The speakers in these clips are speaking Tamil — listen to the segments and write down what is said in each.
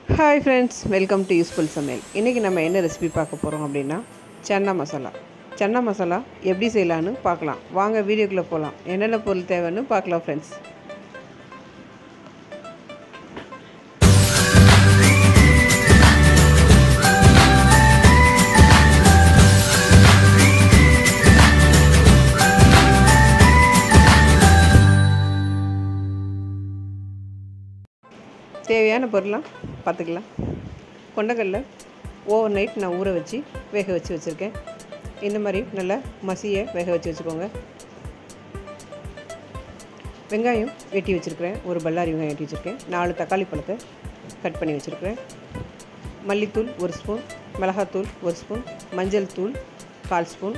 hi friends welcome to useful சமையல் இன்றைக்கி நம்ம என்ன ரெசிபி பார்க்க போகிறோம் அப்படின்னா சன்னா மசாலா சன்னா மசாலா எப்படி செய்யலான்னு பார்க்கலாம் வாங்க வீடியோக்குள்ளே போகலாம் என்னென்ன பொருள் தேவைன்னு பார்க்கலாம் ஃப்ரெண்ட்ஸ் தேவையான பொருளாம் பார்த்துக்கலாம் கொண்டக்கடலை ஓவர் நைட் நான் ஊற வச்சு வேக வச்சு வச்சுருக்கேன் இந்த மாதிரி நல்லா மசியை வேக வச்சு வச்சுக்கோங்க வெங்காயம் வெட்டி வச்சுருக்கிறேன் ஒரு பல்லாரி வெங்காயம் வெட்டி வச்சுருக்கேன் நாலு தக்காளி பழத்தை கட் பண்ணி வச்சுருக்கிறேன் மல்லித்தூள் ஒரு ஸ்பூன் மிளகாத்தூள் ஒரு ஸ்பூன் மஞ்சள் தூள் கால் ஸ்பூன்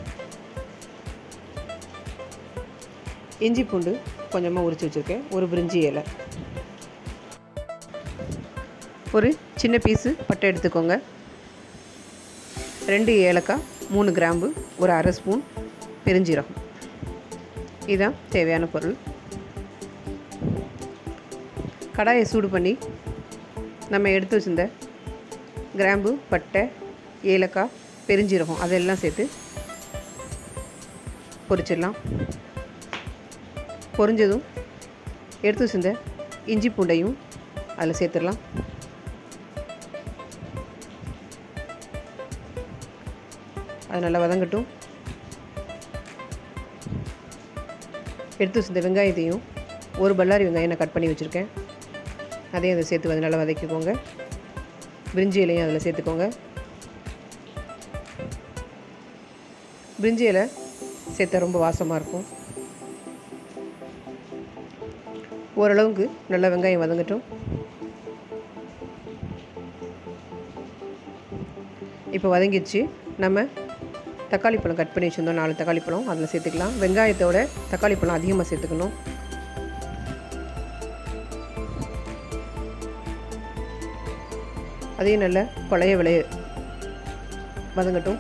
இஞ்சி பூண்டு கொஞ்சமாக உரித்து வச்சுருக்கேன் ஒரு பிரிஞ்சி இலை ஒரு சின்ன பீஸு பட்டை எடுத்துக்கோங்க ரெண்டு ஏலக்காய் மூணு கிராம்பு ஒரு அரை ஸ்பூன் பெருஞ்சீரகம் இதுதான் தேவையான பொருள் கடாயை சூடு பண்ணி நம்ம எடுத்து வச்சிருந்த கிராம்பு பட்டை ஏலக்காய் பெருஞ்சீரகம் அதெல்லாம் சேர்த்து பொரிச்சிடலாம் பொரிஞ்சதும் எடுத்து வச்சிருந்த இஞ்சி பூண்டையும் அதில் சேர்த்துடலாம் அது நல்லா வதங்கட்டும் எடுத்து வச்சிருந்த வெங்காயத்தையும் ஒரு பல்லாரி வெங்காயம் நான் கட் பண்ணி வச்சுருக்கேன் அதையும் அதை சேர்த்து வந்து நல்லா வதக்கிக்கோங்க பிரிஞ்சி இலையும் அதில் சேர்த்துக்கோங்க பிரிஞ்சி இலை சேர்த்தா ரொம்ப வாசமாக இருக்கும் ஓரளவுக்கு நல்லா வெங்காயம் வதங்கட்டும் இப்போ வதங்கிடுச்சு நம்ம தக்காளி பழம் கட் பண்ணி வச்சுருந்தோம் நாலு தக்காளி பழம் அதில் சேர்த்துக்கலாம் வெங்காயத்தோட தக்காளி பழம் அதிகமாக சேர்த்துக்கணும் அதையும் நல்ல பழைய விளைய வதங்கட்டும்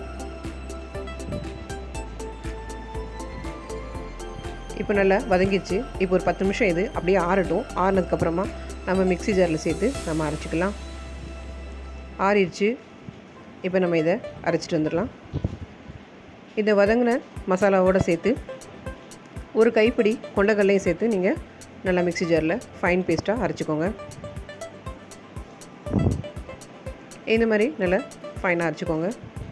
இப்போ நல்லா வதங்கிடுச்சு இப்போ ஒரு பத்து நிமிஷம் இது அப்படியே ஆறட்டும் ஆறுனதுக்கப்புறமா நம்ம மிக்ஸி ஜாரில் சேர்த்து நம்ம அரைச்சிக்கலாம் ஆறிடுச்சு இப்போ நம்ம இதை அரைச்சிட்டு வந்துடலாம் இதை வதங்கின மசாலாவோடு சேர்த்து ஒரு கைப்பிடி கொண்டக்கல்லையும் சேர்த்து நீங்கள் நல்லா மிக்ஸி ஜாரில் ஃபைன் பேஸ்ட்டாக அரைச்சிக்கோங்க இந்த மாதிரி நல்லா ஃபைனாக அரைச்சிக்கோங்க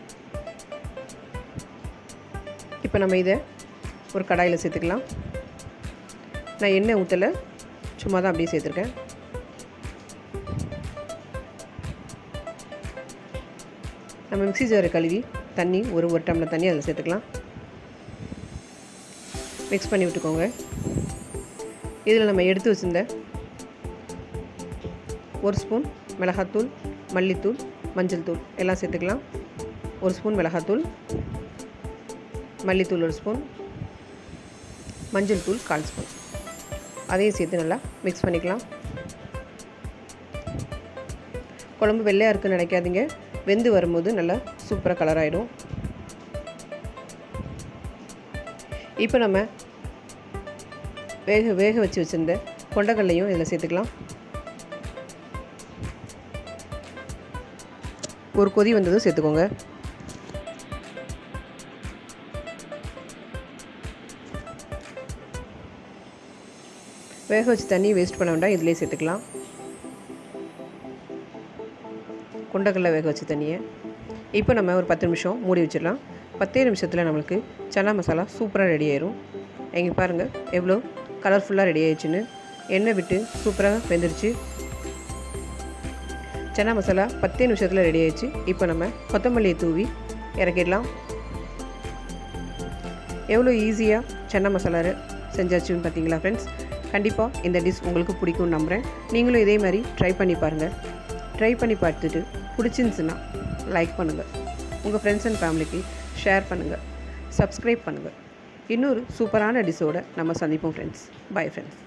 இப்போ நம்ம இதை ஒரு கடாயில் சேர்த்துக்கலாம் நான் எண்ணெய் ஊற்றலை சும்மா தான் அப்படியே சேர்த்துருக்கேன் நம்ம மிக்ஸி ஜாரை கழுவி தண்ணி ஒரு ஒரு டம்ளர் தண்ணி அதில் சேர்த்துக்கலாம் மிக்ஸ் பண்ணி விட்டுக்கோங்க இதில் நம்ம எடுத்து வச்சுருந்த ஒரு ஸ்பூன் மிளகாத்தூள் மல்லித்தூள் மஞ்சள் தூள் எல்லாம் சேர்த்துக்கலாம் ஒரு ஸ்பூன் மிளகாத்தூள் மல்லித்தூள் ஒரு ஸ்பூன் மஞ்சள் தூள் கால் ஸ்பூன் அதையும் சேர்த்து நல்லா மிக்ஸ் பண்ணிக்கலாம் குழம்பு வெள்ளையாக இருக்குன்னு நினைக்காதீங்க வெந்து வரும்போது நல்லா சூப்பராக கலர் ஆகிடும் இப்போ நம்ம வேக வேக வச்சு வச்சுருந்த கொண்டக்கல்லையும் இதில் சேர்த்துக்கலாம் ஒரு கொதி வந்ததும் சேர்த்துக்கோங்க வேக வச்சு தண்ணி வேஸ்ட் பண்ண வேண்டாம் இதிலே சேர்த்துக்கலாம் கொண்டக்கடலை வேக வச்ச தண்ணியை இப்போ நம்ம ஒரு பத்து நிமிஷம் மூடி வச்சிடலாம் பத்தே நிமிஷத்தில் நம்மளுக்கு சன்னா மசாலா சூப்பராக ரெடி ஆயிரும் எங்கே பாருங்கள் எவ்வளோ கலர்ஃபுல்லாக ரெடி ஆயிடுச்சுன்னு எண்ணெய் விட்டு சூப்பராக வெந்துருச்சு சன்னா மசாலா பத்தே நிமிஷத்தில் ரெடி ஆயிடுச்சு இப்போ நம்ம கொத்தமல்லியை தூவி இறக்கிடலாம் எவ்வளோ ஈஸியாக சன்னா மசாலா செஞ்சாச்சுன்னு பார்த்தீங்களா ஃப்ரெண்ட்ஸ் கண்டிப்பாக இந்த டிஷ் உங்களுக்கு பிடிக்கும்னு நம்புகிறேன் நீங்களும் இதே மாதிரி ட்ரை பண்ணி பாருங்கள் ட்ரை பண்ணி பார்த்துட்டு பிடிச்சிருந்துச்சுன்னா லைக் பண்ணுங்கள் உங்கள் ஃப்ரெண்ட்ஸ் அண்ட் ஃபேமிலிக்கு ஷேர் பண்ணுங்கள் சப்ஸ்கிரைப் பண்ணுங்கள் இன்னொரு சூப்பரான டிஷ்ஷோடு நம்ம சந்திப்போம் ஃப்ரெண்ட்ஸ் பை ஃப்ரெண்ட்ஸ்